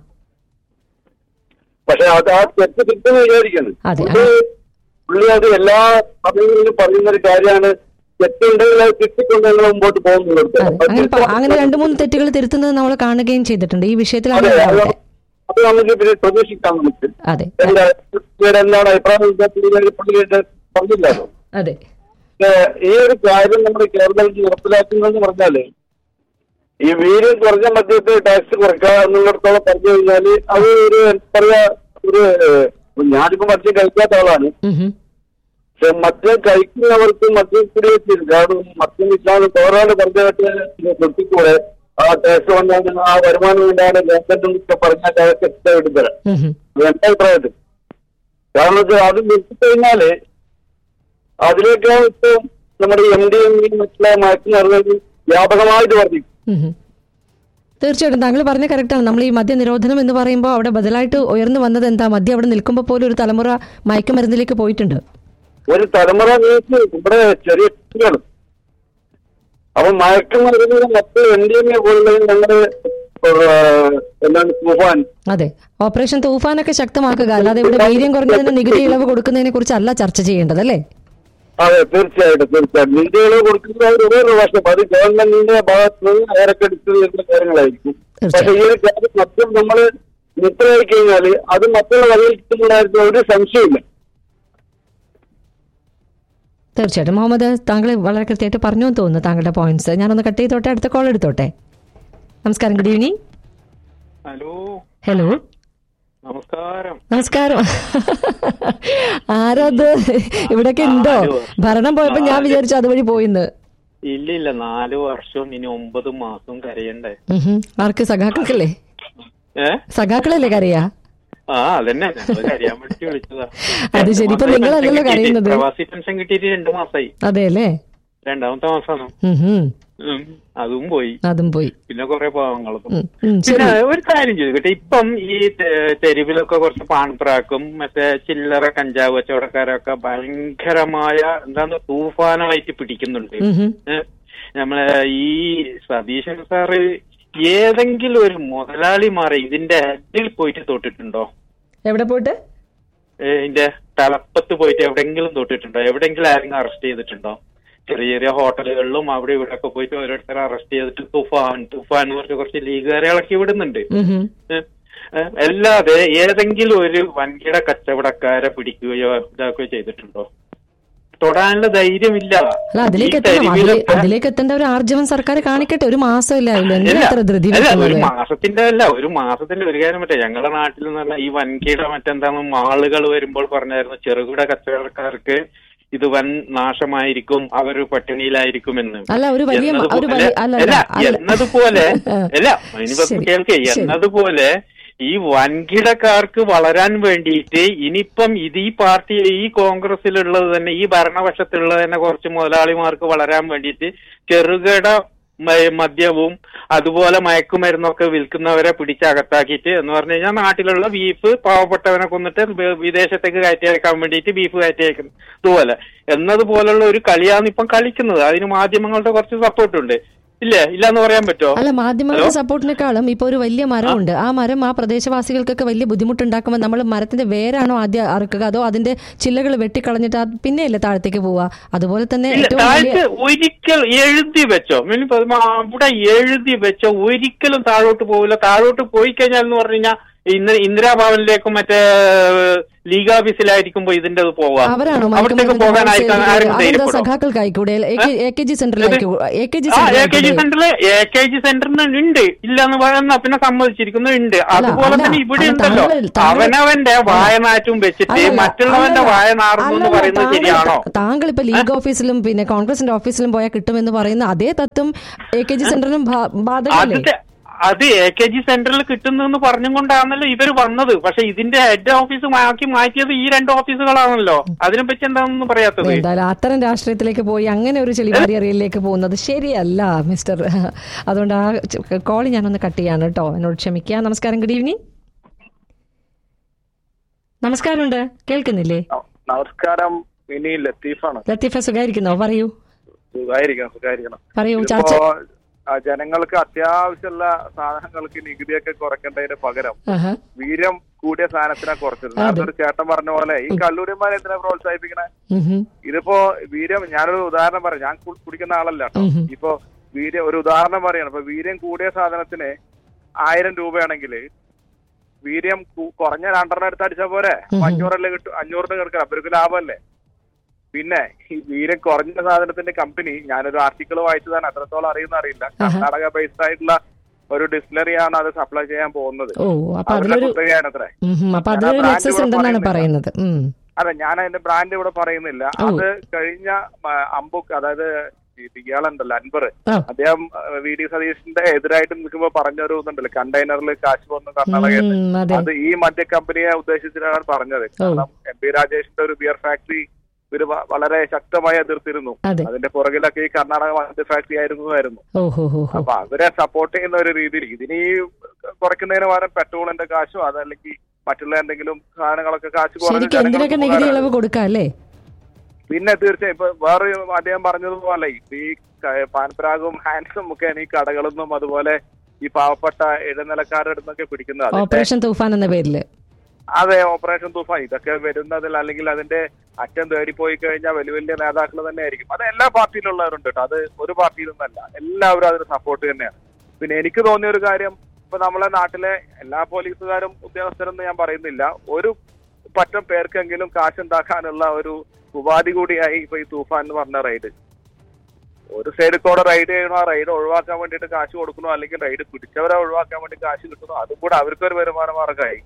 പക്ഷെ അത് ആ തെറ്റ് തിരുത്തെന്ന് വിചാരിക്കുന്നു അതെ. ഇത് പുള്ളി അത് എല്ലാ സമയങ്ങളിലും പറയുന്ന ഒരു കാര്യമാണ് തെറ്റുണ്ടെങ്കിൽ അത് തിരുത്തിക്കൊണ്ട് ഞങ്ങൾ മുമ്പോട്ട് പോകുന്നുള്ളൂ അതെ അങ്ങനെ പ- അങ്ങനെ രണ്ടു മൂന്ന് തെറ്റുകൾ തിരുത്തുന്നത് നമ്മൾ കാണുകയും ചെയ്തിട്ടുണ്ട് ഈ വിഷയത്തിൽ അതെ അങ്ങനെ അത് ഉണ്ടാവട്ടെ അത് നമുക്ക് പിന്നെ പ്രതീക്ഷിക്കാം നമുക്ക് അതെ എന്താ പുള്ളിയുടെ എന്താണ് അഭിപ്രായം എന്ന് വെച്ചാൽ പുള്ളിയുടെ പുള്ളിയുടെ പറഞ്ഞില്ലല്ലോ അതെ ഏഹ് ഈ ഒരു കാര്യം നമ്മുടെ കേരളത്തിൽ നടപ്പിലാക്കുന്നതെന്ന് പറഞ്ഞാല് ഈ വീര്യം കുറഞ്ഞ മദ്യത്തെ ടാക്സ് കുറയ്ക്കുക എന്നുള്ളിടത്തോളം പറഞ്ഞു കഴിഞ്ഞാല് അത് ഒരു എന്താ പറയാ ഒരു ഏഹ്, ഞാനിപ്പോ മദ്യം കഴിക്കാത്ത ആളാണ് ഉം ഹും. പക്ഷെ മദ്യം കഴിക്കുന്നവർക്ക് മദ്യം കുടിവെച്ചില്ല കാരണം മദ്യം ഇല്ലാതെ വേറൊരാള് പറഞ്ഞായിട്ട് നിർത്തിക്കൂടെ ആ ടാക്സ് വന്നാൽ ആ വരുമാനം കൊണ്ടാണ് ഗവൺമെന്റ് പറഞ്ഞാൽ അതൊക്കെ എത്ര എടുത്തരാം ഉം ഹും. അത് എന്റെ അഭിപ്രായത്തിൽ കാരണം വെച്ചാൽ അത് നിർത്തിക്കഴിഞ്ഞാല് അതിലേക്ക് ഇപ്പൊ നമ്മുടെ എം ഡി എം മറ്റുള്ള മയക്കുമരുന്നുകൾ വ്യാപകമായിട്ട് വർദ്ധിക്കും ഉം ഹും. തീർച്ചയായിട്ടും താങ്കൾ പറഞ്ഞ കറക്റ്റാണ് നമ്മൾ ഈ മദ്യ നിരോധനം എന്ന് പറയുമ്പോൾ അവിടെ ബദലായിട്ട് ഉയർന്നു വന്നത് എന്താ മദ്യം അവിടെ നിൽക്കുമ്പോൾ പോലും ഒരു തലമുറ മയക്കുമരുന്നിലേക്ക് പോയിട്ടുണ്ട് ഒരു തലമുറ നീക്കി ഇവിടെ ചെറിയ കുട്ടികൾ അപ്പൊ മയക്കുമരുന്നുകൾ മറ്റ് എൻ ഡി എം എ പോലുള്ള ഞങ്ങള് ഏഹ്, എന്താണ് തൂഫാൻ അതെ ഓപ്പറേഷൻ തൂഫാനൊക്കെ ശക്തമാക്കുക അല്ലാതെ ഇവിടെ വീര്യം കുറഞ്ഞതിന് നികുതി ഇളവ് കൊടുക്കുന്നതിനെ കുറിച്ചല്ല ചർച്ച ചെയ്യേണ്ടത് അല്ലേ അതെ തീർച്ചയായിട്ടും തീർച്ചയായിട്ടും ഇന്ത്യയിൽ കൊടുക്കുന്നത് അത് വേറൊരു വശം അത് ഗവൺമെന്റിന്റെ ഭാഗത്ത് നിന്ന് ഏറെക്കെടുത്ത് വരുന്ന കാര്യങ്ങളായിരിക്കും പക്ഷെ ഈ ഒരു കാര്യം മദ്യം നമ്മൾ നിത്രയായി കഴിഞ്ഞാല് അത് മറ്റുള്ള വഴിയിൽ കിട്ടുന്ന കാര്യത്തിൽ ഒരു സംശയമില്ല തീർച്ചയായിട്ടും മുഹമ്മദ് താങ്കൾ വളരെ കൃത്യമായിട്ട് പറഞ്ഞു എന്ന് തോന്നുന്നു താങ്കളുടെ പോയിന്റ്സ് ഞാനൊന്ന് കട്ട് ചെയ്തോട്ടെ അടുത്ത കോൾ എടുത്തോട്ടെ നമസ്കാരം ഗുഡ് ഈവനിങ് ഹലോ ഹലോ നമസ്കാരം നമസ്കാരം ആരത് ഇവിടൊക്കെ ഉണ്ടോ ഭരണം പോയപ്പോ ഞാൻ വിചാരിച്ചു അതുവഴി പോയിന്ന് ഇല്ല ഇല്ല നാല് വർഷവും ഇനി ഒമ്പത് മാസവും കരയണ്ടേ ഉം ഹും. ആർക്ക് സഖാക്കൾക്കല്ലേ ഏ സഖാക്കളല്ലേ കറിയാ ആ അതന്നെ ഞങ്ങള് കരയാൻ വേണ്ടി വിളിച്ചതാ അത് ശരി, ഇപ്പൊ പ്രവാസി നിങ്ങളല്ലല്ലോ പെൻഷൻ കിട്ടിയിട്ട്- കരയുന്നത്. പ്രവാസി പെൻഷൻ കിട്ടിയിട്ട് രണ്ടു മാസായി അതെ അല്ലേ രണ്ടാമത്തെ മാസമാണ് ഉം ഹും. ഉം, അതും പോയി അതും പോയി പിന്നെ കുറെ പാവങ്ങളും ഉം, ഉം, ശരി പിന്നെ ഒരു കാര്യം ചോദിക്കട്ടെ ഇപ്പം ഈ തെ- തെരുവിലൊക്കെ കുറച്ച് പാൺപ്രാക്കും മറ്റേ ചില്ലറ കഞ്ചാവ് കച്ചവടക്കാരൊക്കെ ഭയങ്കരമായ എന്താന്ന് തൂഫാനായിട്ട് പിടിക്കുന്നുണ്ട് ഉം, ഉം. ഏ, നമ്മളെ ഈ സതീശൻ സാറ് ഏതെങ്കിലും ഒരു മുതലാളിമാരെ ഇതിന്റെ ഹെഡിൽ പോയിട്ട് തൊട്ടിട്ടുണ്ടോ എവിടെ പോയിട്ട് ഏ, ഇതിന്റെ തലപ്പത്ത് പോയിട്ട് എവിടെങ്കിലും തൊട്ടിട്ടുണ്ടോ എവിടെങ്കിലും ആരെങ്കിലും അറസ്റ്റ് ചെയ്തിട്ടുണ്ടോ ചെറിയ ചെറിയ ഹോട്ടലുകളിലും അവിടെ ഇവിടെ ഒക്കെ പോയിട്ട് ഓരോരുത്തരെ അറസ്റ്റ് ചെയ്തിട്ട് തുഫാൻ തുഫാൻ എന്ന് പറഞ്ഞ് കുറച്ച് ലീഗുകാരെ ഇളക്കി വിടുന്നുണ്ട് ഉം, ഉം. ഏ, ഏ, അല്ലാതെ ഏതെങ്കിലും ഒരു വൻകിട കച്ചവടക്കാരെ പിടിക്കുകയോ ഇതാക്കുകയോ ചെയ്തിട്ടുണ്ടോ തൊടാനുള്ള ധൈര്യമില്ല അല്ല അതിലേക്ക് ഈ എത്തണം അതിലേ- തെരുവിലൊക്കെ- അതിലേക്ക് എത്തേണ്ട ഒരു ആർജവം സർക്കാർ കാണിക്കട്ടെ ഒരു മാസമല്ലേ ആയുള്ളൂ എന്തിനാ അല്ല, അത്ര ധൃതി അല്ല, ഒരു വെക്കുന്നത് മാസത്തിന്റെ അല്ല ഒരു മാസത്തിന്റെ ഒരു കാര്യം പറ്റേ ഞങ്ങളുടെ നാട്ടിൽ നിന്നുള്ള ഈ വൻകിട മറ്റെന്താണ് മാളുകൾ വരുമ്പോൾ പറഞ്ഞായിരുന്നു ചെറുകിട കച്ചവടക്കാർക്ക് ഇത് വൻ നാശമായിരിക്കും അവർ പട്ടിണിയിലായിരിക്കുമെന്ന് അല്ല, ഒരു വലിയ മ- ഒരു വലിയ- അല്ല, അല്ല അല്ല. എന്നതുപോലെ അല്ല ഇനിയിപ്പോ ശരി, കേൾക്കേ ശരി. എന്നതുപോലെ ഈ വൻകിടക്കാർക്ക് വളരാൻ വേണ്ടിയിട്ട് ഇനിയിപ്പം ഇത് ഈ പാർട്ടി ഈ കോൺഗ്രസിലുള്ളത് തന്നെ ഈ ഭരണപക്ഷത്തുള്ളത് തന്നെ കുറച്ച് മുതലാളിമാർക്ക് വളരാൻ വേണ്ടിയിട്ട് ചെറുകിട മ- മദ്യവും അതുപോലെ മയക്കുമരുന്നൊക്കെ വിൽക്കുന്നവരെ പിടിച്ചകത്താക്കിയിട്ട് എന്ന് പറഞ്ഞു കഴിഞ്ഞാൽ നാട്ടിലുള്ള ബീഫ് പാവപ്പെട്ടവനെ കൊന്നിട്ട് വി- വിദേശത്തേക്ക് കയറ്റി അയക്കാൻ വേണ്ടിയിട്ട് ബീഫ് കയറ്റി അയക്കുന്നു ഇതുപോലെ എന്നതുപോലുള്ള ഒരു കളിയാണ് ഇപ്പം കളിക്കുന്നത് അതിന് മാധ്യമങ്ങളുടെ കുറച്ച് സപ്പോർട്ടുണ്ട് ഇല്ലേ ഇല്ലാന്ന് പറയാൻ പറ്റുമോ അല്ല മാധ്യമങ്ങളുടെ സപ്പോർട്ടിനേക്കാളും ഇപ്പൊ ഒരു വലിയ മരമുണ്ട് ആ മരം ആ പ്രദേശവാസികൾക്കൊക്കെ വലിയ ബുദ്ധിമുട്ടുണ്ടാക്കുമ്പോൾ നമ്മൾ മരത്തിന്റെ വേരാണോ ആദ്യം അറുക്കുക അതോ അതിന്റെ ചില്ലകൾ വെട്ടിക്കളഞ്ഞിട്ട് അത് പിന്നെയല്ലേ താഴത്തേക്ക് പോവുക അതുപോലെ തന്നെ ഇല്ല ഏറ്റവും വലിയ താഴത്ത് ഒരിക്കൽ എഴുതി വെച്ചോ മിനി പത്മ അവിടെ എഴുതി വെച്ചോ ഒരിക്കലും താഴോട്ട് പോകില്ല താഴോട്ട് പോയി കഴിഞ്ഞാൽ എന്ന് പറഞ്ഞു കഴിഞ്ഞാൽ ഇന്ന് ഇന്ദിരാഭവനിലേക്കും മറ്റേ ലീഗ് ഓഫീസിലായിരിക്കുമ്പോ ഇതിന്റെ അത് പോവാ അവരാണോ അവിടത്തേക്ക് പോകാൻ ആർക്കും ആരും അതെന്താ ധൈര്യപ്പെടും സഖാക്കൾക്കായിക്കൂടെ എ കെ ജി സെന്ററിലായിക്കൂ എ കെ ജി ആ എ കെ ജി സെന്ററിൽ സെന്ററിൽ എ കെ ജി സെന്ററിന് ഉണ്ട് ഇല്ല എന്ന് പറയുന്ന പിന്നെ സമ്മതിച്ചിരിക്കുന്നു ഉണ്ട് അതുപോലെ അല്ല, തന്നെ ഇവിടെ അല്ല, ഉണ്ടല്ലോ താങ്കൾ- താങ്കൾ- അവനവന്റെ വായനാറ്റും വെച്ചിട്ട് അല്ലല്ല, മറ്റുള്ളവന്റെ അല്ലല്ല, വായ നാറുന്നു എന്ന് അല്ലല്ല, പറയുന്നത് താങ്കൾ- ശരിയാണോ താങ്കൾ ഇപ്പൊ ലീഗ് ഓഫീസിലും പിന്നെ കോൺഗ്രസിന്റെ ഓഫീസിലും പോയാൽ കിട്ടുമെന്ന് പറയുന്ന അതേ തത്വം എ കെ ജി സെന്ററിനും ബാ- ബാധകമല്ലേ അത് അത് എ കെ ജി സെന്ററിൽ കിട്ടുന്നെന്ന് പറഞ്ഞുകൊണ്ടാണല്ലോ ഇവർ വന്നത് പക്ഷെ ഇതിന്റെ ഹെഡ് ഓഫീസ് മാറ്റി മാറ്റിയത് ഈ രണ്ട് ഓഫീസുകളാണല്ലോ അതിനെപ്പറ്റി എന്താണെന്ന് പറയാത്തത് എന്തായാലും അത്തരം രാഷ്ട്രീയത്തിലേക്ക് പോയി അങ്ങനെ ഒരു ചെളിമാരി അറിയലിലേക്ക് പോകുന്നത് ശരിയല്ല മിസ്റ്റർ അതുകൊണ്ട് ആ കോൾ ഞാനൊന്ന് കട്ട് ചെയ്യാണ് കേട്ടോ എന്നോട് ക്ഷമിക്കുക നമസ്കാരം ഗുഡ് ഈവനിങ് നമസ്കാരമുണ്ട് കേൾക്കുന്നില്ലേ നമസ്കാരം ഇനി ലത്തീഫാണ് ലത്തീഫ സുഖായിരിക്കുന്നോ പറയൂ സുഖായിരിക്കണം സുഖായിരിക്കണം പറയൂ ചർച്ച ഇതിപ്പോ ആ, ജനങ്ങൾക്ക് അത്യാവശ്യമുള്ള സാധനങ്ങൾക്ക് നികുതിയൊക്കെ കുറയ്ക്കേണ്ടതിന് പകരം ആഹാ. വീര്യം കൂടിയ സാധനത്തിനെ കുറച്ചത് നേരത്തെ ഒരു ചേട്ടൻ പറഞ്ഞ പോലെ ഈ കള്ളൂരിമാരെ എന്തിനാ പ്രോത്സാഹിപ്പിക്കണേ ഉം ഹും. ഇതിപ്പോ വീര്യം ഞാനൊരു ഉദാഹരണം പറയാം ഞാൻ കു- കുടിക്കുന്ന ആളല്ല കേട്ടോ ഉം ഹും. ഇപ്പൊ വീര്യം ഒരു ഉദാഹരണം പറയാണ് ഇപ്പൊ വീര്യം കൂടിയ സാധനത്തിന് ആയിരം രൂപയാണെങ്കിൽ വീര്യം കു- കുറഞ്ഞ രണ്ടെണ്ണം എടുത്ത് അടിച്ചാൽ പോരെ ഉം. അഞ്ഞൂറല്ലേ കിട്ടും അഞ്ഞൂറിന് കിടക്കണം അപ്പൊ ഇവർക്ക് ലാഭമല്ലേ പിന്നെ ഈ വീര്യം കുറഞ്ഞ സാധനത്തിന്റെ കമ്പനി ഞാനൊരു ആർട്ടിക്കിൾ വായിച്ചതാണ് എത്രത്തോളം അറിയുന്ന അറിയില്ല കർണാടക ബേസ്ഡ് ആയിട്ടുള്ള ഒരു ഡിസ്റ്റിലറിയാണ് അത് സപ്ലൈ ചെയ്യാൻ പോകുന്നത് ഓ അപ്പൊ അവരുടെ അതിലൊരു കുത്തകയാണ് അത്രേ ഉം ഹും. അപ്പൊ ഞാൻ ആ അതിലൊരു brand നെക്സസ് ഇവിടെ ഉണ്ടെന്നാണ് പറയുന്നില്ല. പറയുന്നത് ഉം. അതെ ഞാൻ അതിന്റെ ബ്രാൻഡ് ഇവിടെ പറയുന്നില്ല ഓ. അത് കഴിഞ്ഞ മ, അമ്പുക്ക് അതായത് ഇയാളുണ്ടല്ലോ അൻവർ ആ. അദ്ദേഹം അഹ്, വി ഡി സതീഷിന്റെ എതിരായിട്ട് നിൽക്കുമ്പോ പറഞ്ഞൊരു ഇതുണ്ടല്ലോ കണ്ടെയ്നറിൽ കാശ് വന്നു കർണാടകയിൽ ഉം, അതെ അത് ഈ മദ്യ കമ്പനിയെ ഉദ്ദേശിച്ചിട്ടാണ് പറഞ്ഞത് കാരണം എം പി രാജേഷിന്റെ ഒരു ബിയർ ഫാക്ടറി ഇവര് വ- വളരെ ശക്തമായി എതിർത്തിരുന്നു അതെ അതിന്റെ പുറകിലൊക്കെ ഈ കർണാടക മദ്യ ഫാക്ടറി ആയിരുന്നതായിരുന്നു ഓ ഹോ ഹോ ഹോ അപ്പൊ അവരെ സപ്പോർട്ട് ചെയ്യുന്ന ഒരു രീതിയിൽ ഇതിന് ഈ കുറയ്ക്കുന്നതിന് പകരം പെട്രോളിന്റെ കാശോ അതല്ലെങ്കിൽ മറ്റുള്ള എന്തെങ്കിലും സാധനങ്ങളൊക്കെ കാശ് കുറഞ്ഞ് ശരിക്കും എന്തിനൊക്കെ ജനങ്ങൾക്ക് നികുതി ഉപകാരമാണ്. ഇളവ് കൊടുക്കാം അല്ലേ പിന്നെ തീർച്ചയായും ഇപ്പൊ വേറെ അദ്ദേഹം പറഞ്ഞതുപോലെ ഈ ക- പാൻപരാഗും ഹാൻഡ്സും ഒക്കെയാണ് ഈ കടകളിൽ നിന്നും അതുപോലെ ഈ പാവപ്പെട്ട ഇടനിലക്കാരുടെ അടുത്തൊക്കെ പിടിക്കുന്നത് അതിന്റെ ഓപ്പറേഷൻ തൂഫാൻ എന്ന പേരില് അതെ ഓപ്പറേഷൻ തൂഫാൻ ഇതൊക്കെ വരുന്നതിൽ അല്ലെങ്കിൽ അതിന്റെ അറ്റം തേടി പോയി കഴിഞ്ഞാൽ വലിയ വലിയ നേതാക്കൾ തന്നെ ആയിരിക്കും അത് എല്ലാ പാർട്ടിയിലുള്ളവരുണ്ട് കേട്ടോ അത് ഒരു പാർട്ടിയിലൊന്നല്ല എല്ലാവരും അതിന് സപ്പോർട്ട് തന്നെയാണ് പിന്നെ എനിക്ക് തോന്നിയ ഒരു കാര്യം ഇപ്പൊ നമ്മളെ നാട്ടിലെ എല്ലാ പോലീസുകാരും ഉദ്യോഗസ്ഥരെന്ന് ഞാൻ പറയുന്നില്ല ഒരു പറ്റം പേർക്കെങ്കിലും കാശുണ്ടാക്കാനുള്ള ഒരു ഉപാധി കൂടിയായി ഇപ്പൊ ഈ തൂഫാൻ എന്ന് പറഞ്ഞ റൈഡ് ഒരു സൈഡിൽ കൂടെ റൈഡ് ചെയ്യണോ ആ റൈഡ് ഒഴിവാക്കാൻ വേണ്ടിയിട്ട് കാശ് കൊടുക്കണോ അല്ലെങ്കിൽ റൈഡ് പിടിച്ചവരെ ഒഴിവാക്കാൻ വേണ്ടി കാശ് കിട്ടണോ അതും കൂടെ അവർക്കൊരു വരുമാന മാർഗമായി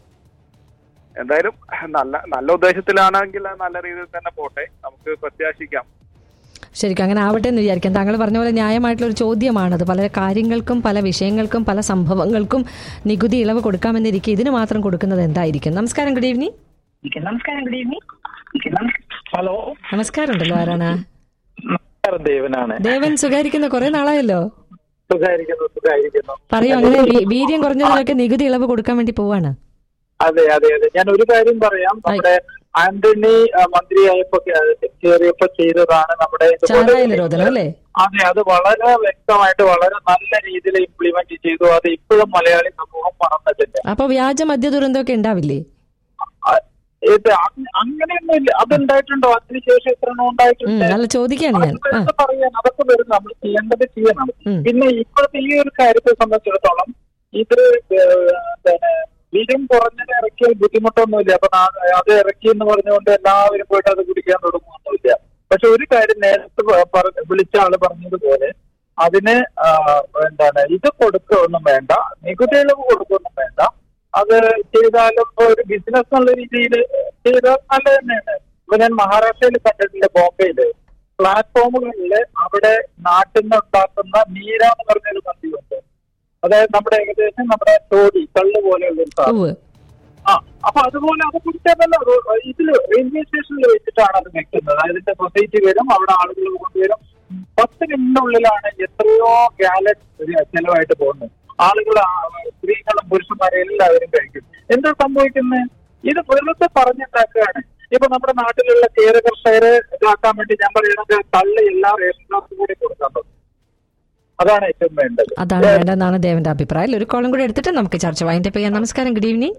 എന്തായാലും നല്ല നല്ല ഉദ്ദേശത്തിലാണെങ്കിൽ അത് നല്ല രീതിയിൽ തന്നെ പോട്ടെ നമുക്ക് പ്രത്യാശിക്കാം ശരിക്കും അങ്ങനെ ആവട്ടെ എന്ന് വിചാരിക്കാം താങ്കൾ പറഞ്ഞ പോലെ ന്യായമായിട്ടുള്ള ഒരു ചോദ്യമാണത് പല കാര്യങ്ങൾക്കും പല വിഷയങ്ങൾക്കും പല സംഭവങ്ങൾക്കും നികുതി ഇളവ് കൊടുക്കാമെന്നിരിക്കെ ഇതിന് മാത്രം കൊടുക്കുന്നത് എന്തായിരിക്കും നമസ്കാരം ഗുഡ് ഈവനിങ് നമസ്കാരം ഗുഡ് ഈവനിങ് ഹലോ നമസ്കാരം ഉണ്ടല്ലോ ആരാണ് ദേവനാണ് ദേവൻ സുഖായിരിക്കുന്ന കുറെ നാളായല്ലോ സുഖായിരിക്കുന്നു സുഖായിരിക്കുന്നു പറയൂ അങ്ങനെ വീ- വീര്യം കുറഞ്ഞതിനൊക്കെ നികുതി ഇളവ് കൊടുക്കാൻ വേണ്ടി പോവാണ് അതെ അതെ അതെ ഞാൻ ഒരു കാര്യം പറയാം നമ്മുടെ ആന്റണി ആ, മന്ത്രിയായപ്പോ കയറിയപ്പോ ചെയ്തതാണ് നമ്മുടെ ഇതുപോലെ- ചാരായ നിരോധനം അല്ലേ അതെ അത് വളരെ വ്യക്തമായിട്ട് വളരെ നല്ല രീതിയിൽ ഇംപ്ലിമെന്റ് ചെയ്തു അത് ഇപ്പോഴും മലയാളി സമൂഹം മറന്നിട്ടില്ല അപ്പൊ വ്യാജ മദ്യ ദുരന്തമൊക്കെ ഉണ്ടാവില്ലേ ആ, ഇത് അങ്- അങ്ങനെയൊന്നുമില്ല അത് ഉണ്ടായിട്ടുണ്ടോ അതിനുശേഷം എത്ര എണ്ണം ഉം, ഉണ്ടായിട്ടുണ്ട് അല്ല ചോദിക്കാണ് ഞാൻ ആ അതൊക്കെ പറയാൻ അതൊക്കെ വരും നമ്മൾ ചെയ്യേണ്ടത് ചെയ്യണം ഉം. പിന്നെ ഇപ്പോഴത്തെ ഈ ഒരു കാര്യത്തെ സംബന്ധിച്ചിടത്തോളം ഇത് പിന്നെ വീര്യം കുറഞ്ഞത് ഇറക്കിയാൽ ബുദ്ധിമുട്ടൊന്നുമില്ല അപ്പൊ നാ- അത് ഇറക്കി എന്ന് പറഞ്ഞുകൊണ്ട് എല്ലാവരും പോയിട്ട് അത് കുടിക്കാൻ തുടങ്ങുമൊന്നുമില്ല പക്ഷെ ഒരു കാര്യം നേരത്തെ പ- പറഞ്ഞ വിളിച്ച ആള് പറഞ്ഞതുപോലെ അതിന് ആ, എന്താണ് ഇത് കൊടുക്കുകയൊന്നും വേണ്ട നികുതി ഇളവ് കൊടുക്കുകയൊന്നും വേണ്ട അത് ചെയ്താലും ഇപ്പൊ ഒരു ബിസിനസ് എന്നുള്ള രീതിയിൽ ചെയ്താൽ നല്ല തന്നെയാണ് ഇപ്പൊ ഞാൻ മഹാരാഷ്ട്രയിൽ കണ്ടിട്ടുണ്ട് ബോംബെയില് പ്ലാറ്റ്ഫോമുകളിൽ അവിടെ നാട്ടിൽ നിന്ന് ഉണ്ടാക്കുന്ന നീര എന്ന് പറഞ്ഞൊരു മദ്യമുണ്ട് അതായത് നമ്മുടെ ഏകദേശം നമ്മുടെ തോടി കള്ള് പോലെയുള്ള ഒരു സാധനം ഉവ്വ്. ആ അപ്പൊ അതുപോലെ അത് കുടിച്ചാൽ തന്നെ റോ- ഇതില് റെയിൽവേ സ്റ്റേഷനിൽ വെച്ചിട്ടാണ് അത് വെക്കുന്നത് അതിന്റെ സൊസൈറ്റി വരും അവിടെ ആളുകൾ കൊണ്ടുവരും പത്ത് മിനിറ്റിനുള്ളിലാണ് എത്രയോ ഗാലറ്റ് ചെലവായിട്ട് പോകുന്നത് ആളുകൾ ആ, സ്ത്രീകളും പുരുഷന്മാരും എല്ലാവരും കഴിക്കും എന്താ സംഭവിക്കുന്നത് ഇത് വെറുതെ പറഞ്ഞുണ്ടാക്കുകയാണ് ഇപ്പൊ നമ്മുടെ നാട്ടിലുള്ള കേര കർഷകരെ ഇതാക്കാൻ വേണ്ടി ഞാൻ പറയുന്നത് തള്ളി എല്ലാ റേഷൻ കാർഡും കൂടി കൊടുക്കാൻ തുടങ്ങും അതാണ് ഏറ്റവും വേണ്ടത് അതാണ് വേണ്ടതെന്നാണ് ദേവന്റെ അഭിപ്രായം ഒരു കോളം കൂടി എടുത്തിട്ട് നമുക്ക് ചർച്ച വൈൻഡപ്പ് ചെയ്യാം നമസ്കാരം ഗുഡ് ഈവനിങ്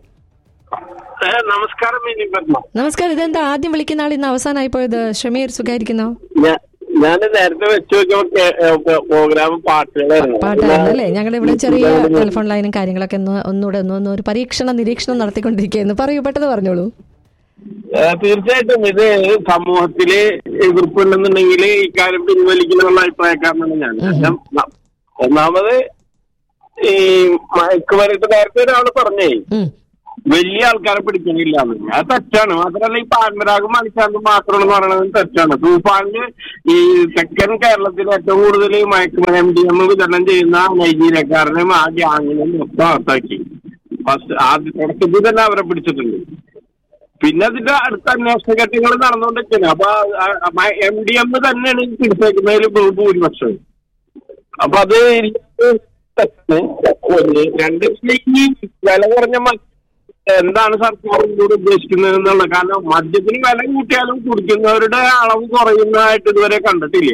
നമസ്കാരം മിനി പത്മ നമസ്കാരം ഇതെന്താ ആദ്യം വിളിക്കുന്ന ആൾ ഇന്ന് അവസാനമായി പോയത് ഷമീർ സുഖായിരിക്കുന്നോ ഞാൻ നേരത്തെ വെച്ച് നോക്കിയ പ്രോഗ്രാം പാട്ടുകളായിരുന്നു പാട്ടായിരുന്നു അല്ലേ ഞങ്ങളുടെ ഇവിടെ ചെറിയ ടെലിഫോൺ ലൈനും കാര്യങ്ങളൊക്കെ ഒന്ന് ഒന്നുകൂടെ ഒന്ന് ഒന്ന് ഒരു പരീക്ഷണ നിരീക്ഷണം നടത്തിക്കൊണ്ടിരിക്കുകയായിരുന്നു പറയൂ പെട്ടെന്ന് പറഞ്ഞോളൂ ഏ, തീർച്ചയായിട്ടും ഇത് സമൂഹത്തില് എതിർപ്പുണ്ടെന്നുണ്ടെങ്കിൽ ഇക്കാര്യം പിൻവലിക്കണമെന്നുള്ള അഭിപ്രായക്കാരനാണ് ഞാൻ കാരണം ന- ഒന്നാമത് ഈ മയക്കുമരുന്ന് നേരത്തെ ഒരാള് പറഞ്ഞേ ഉം. വലിയ ആൾക്കാരെ പിടിക്കണില്ല എന്ന് അത് തെറ്റാണ് മാത്രമല്ല ഈ പാൻപരാഗും മണിച്ചാണ്ടും മാത്രമാണെന്ന് പറയുന്നത് തെറ്റാണ് തൂഫാനില് ഈ തെക്കൻ കേരളത്തിൽ ഏറ്റവും കൂടുതൽ മയക്കുമരുന്ന് എം ഡി എം വിതരണം ചെയ്യുന്ന നൈജീരിയക്കാരനെയും ആ ഗ്യാങ്ങിനെയും മൊത്തം അകത്താക്കി ഫസ്റ്റ് ആദ്യ തുടക്കത്തിൽ തന്നെ അവരെ പിടിച്ചിട്ടുണ്ട് പിന്നെ അതിന്റെ അടുത്ത അന്വേഷണ ഘട്ടങ്ങൾ നടന്നുകൊണ്ടിരിക്കുന്നത് അപ്പൊ എം ഡി എം തന്നെയാണ് ഈ പിടിച്ചേക്കുന്നതിൽ ഭൂ- ഭൂരിപക്ഷം അപ്പൊ അത് എനിക്ക് തെറ്റ്. ഒന്ന് രണ്ട് ഈ വില കുറഞ്ഞ മ- എന്താണ് സർക്കാർ ഇതിലൂടെ ഉദ്ദേശിക്കുന്നത് എന്നുള്ള കാരണം മദ്യത്തിന് വില കൂട്ടിയാലും കുടിക്കുന്നവരുടെ അളവ് കുറയുന്നതായിട്ട് ഇതുവരെ കണ്ടിട്ടില്ല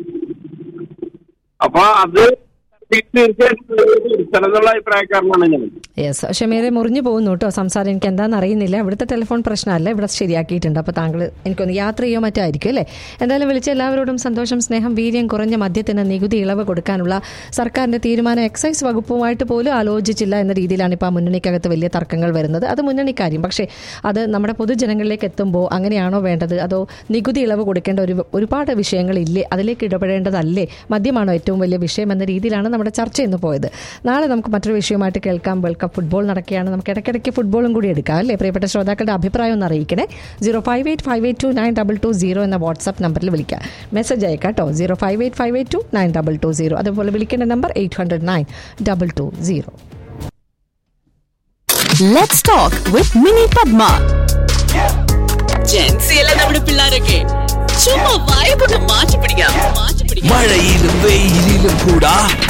അപ്പൊ അത് തീർച്ചയായിട്ടും തിരുത്തണം എന്നുള്ള അഭിപ്രായക്കാരനാണ് ഞാൻ യെസ് ഷമീറെ മുറിഞ്ഞു പോകുന്നു കേട്ടോ സംസാരം എനിക്ക് എന്താണെന്ന് അറിയുന്നില്ല ഇവിടുത്തെ ടെലിഫോൺ പ്രശ്നമല്ല ഇവിടെ ശരിയാക്കിയിട്ടുണ്ട് അപ്പോൾ താങ്കൾ എനിക്കൊന്ന് യാത്ര ചെയ്യോ മറ്റോ ആയിരിക്കും അല്ലേ എന്തായാലും വിളിച്ച എല്ലാവരോടും സന്തോഷം സ്നേഹം വീര്യം കുറഞ്ഞ മദ്യത്തിന് നികുതി ഇളവ് കൊടുക്കാനുള്ള സർക്കാരിന്റെ തീരുമാനം എക്സൈസ് വകുപ്പുമായിട്ട് പോലും ആലോചിച്ചില്ല എന്ന രീതിയിലാണ് ഇപ്പോൾ ആ മുന്നണിക്കകത്ത് വലിയ തർക്കങ്ങൾ വരുന്നത് അത് മുന്നണിക്കാര്യം പക്ഷേ അത് നമ്മുടെ പൊതുജനങ്ങളിലേക്ക് എത്തുമ്പോൾ അങ്ങനെയാണോ വേണ്ടത് അതോ നികുതി ഇളവ് കൊടുക്കേണ്ട ഒരു ഒരുപാട് വിഷയങ്ങളില്ലേ അതിലേക്ക് ഇടപെടേണ്ടതല്ലേ മദ്യമാണോ ഏറ്റവും വലിയ വിഷയം എന്ന രീതിയിലാണ് നമ്മുടെ ചർച്ച ഇന്ന് പോയത് നാളെ നമുക്ക് മറ്റൊരു വിഷയമായിട്ട് കേൾക്കാം വേൾഡ് കപ്പ് ഫുട്ബോൾ നടക്കുകയാണ് നമുക്ക് ഇടയ്ക്കിടയ്ക്ക് ഫുട്ബോളും കൂടി എടുക്കാം അല്ലേ പ്രിയപ്പെട്ട ശ്രോതാക്കളുടെ അഭിപ്രായം ഒന്ന് അറിയിക്കണേ zero five eight five eight two nine double two zero എന്ന വാട്സ്ആപ്പ് നമ്പറിൽ വിളിക്കാം മെസ്സേജ് അയക്കാം കേട്ടോ zero five eight five eight two nine double two zero അതുപോലെ വിളിക്കേണ്ട number eight hundred nine double two zero Let's talk with Mini Padma. ജെൻസിയല്ല നമ്മുടെ പിള്ളേരൊക്കെ ചുമ്മാ വൈബൊന്ന് മാറ്റി പിടിക്കാം മാറ്റി പിടിക്കാം മഴയിലും വെയിലിലും കൂടാ